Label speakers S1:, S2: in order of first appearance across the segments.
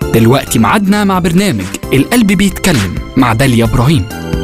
S1: دلوقتي معادنا مع برنامج القلب بيتكلم مع داليا إبراهيم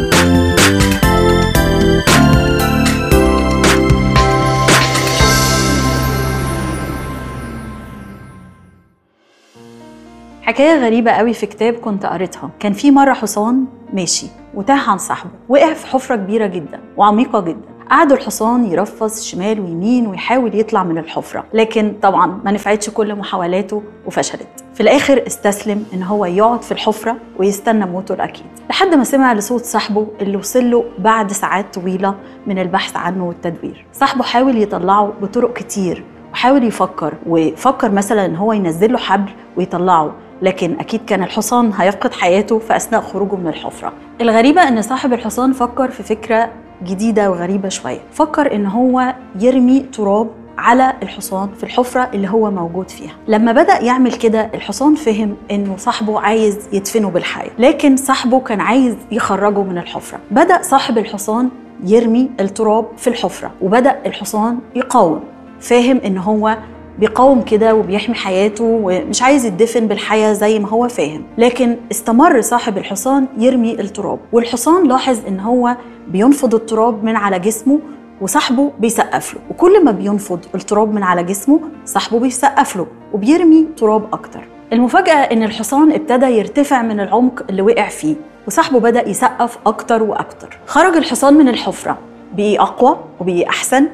S2: حكاية غريبة قوي في كتاب كنت قريتها كان في مرة حصان ماشي وتاه عن صاحبه وقع في حفرة كبيرة جدا وعميقة جدا قعد الحصان يرفص شمال ويمين ويحاول يطلع من الحفرة لكن طبعا ما نفعتش كل محاولاته وفشلت في الآخر استسلم إن هو يقعد في الحفرة ويستنى موته الأكيد لحد ما سمع لصوت صاحبه اللي وصل له بعد ساعات طويلة من البحث عنه والتدوير صاحبه حاول يطلعه بطرق كتير وحاول يفكر وفكر مثلا ان هو ينزل له حبل ويطلعه لكن اكيد كان الحصان هيفقد حياته في اثناء خروجه من الحفره الغريبه ان صاحب الحصان فكر في فكره جديده وغريبه شويه فكر ان هو يرمي تراب على الحصان في الحفرة اللي هو موجود فيها لما بدأ يعمل كده الحصان فهم انه صاحبه عايز يدفنه بالحياة لكن صاحبه كان عايز يخرجه من الحفرة بدأ صاحب الحصان يرمي التراب في الحفرة وبدأ الحصان يقاوم فاهم ان هو بيقاوم كده وبيحمي حياته ومش عايز يدفن بالحياة زي ما هو فاهم لكن استمر صاحب الحصان يرمي التراب والحصان لاحظ ان هو بينفض التراب من على جسمه وصاحبه بيسقف له وكل ما بينفض التراب من على جسمه صاحبه بيسقف له وبيرمي تراب اكتر المفاجأة ان الحصان ابتدى يرتفع من العمق اللي وقع فيه وصاحبه بدأ يسقف اكتر واكتر خرج الحصان من الحفرة بقي اقوى وبقي احسن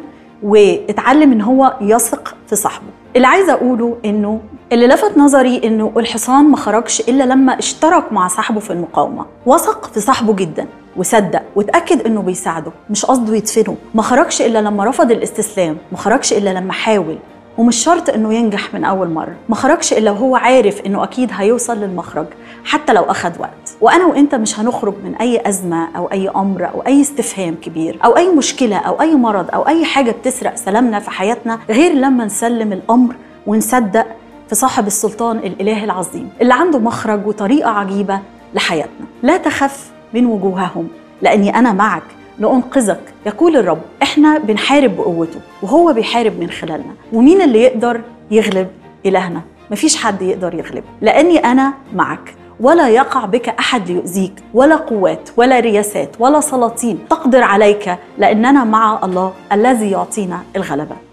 S2: واتعلم ان هو يثق في صاحبه اللي عايزه اقوله انه اللي لفت نظري انه الحصان ما خرجش الا لما اشترك مع صاحبه في المقاومه وثق في صاحبه جدا وصدق واتاكد انه بيساعده مش قصده يدفنه ما خرجش الا لما رفض الاستسلام ما خرجش الا لما حاول ومش شرط انه ينجح من اول مره ما خرجش الا وهو عارف انه اكيد هيوصل للمخرج حتى لو اخذ وقت وانا وانت مش هنخرج من اي ازمه او اي امر او اي استفهام كبير او اي مشكله او اي مرض او اي حاجه بتسرق سلامنا في حياتنا غير لما نسلم الامر ونصدق في صاحب السلطان الاله العظيم اللي عنده مخرج وطريقه عجيبه لحياتنا لا تخف من وجوههم لاني انا معك لأنقذك يقول الرب احنا بنحارب بقوته وهو بيحارب من خلالنا ومين اللي يقدر يغلب إلهنا مفيش حد يقدر يغلب لأني أنا معك ولا يقع بك أحد ليؤذيك ولا قوات ولا رياسات ولا سلاطين تقدر عليك لأننا مع الله الذي يعطينا الغلبة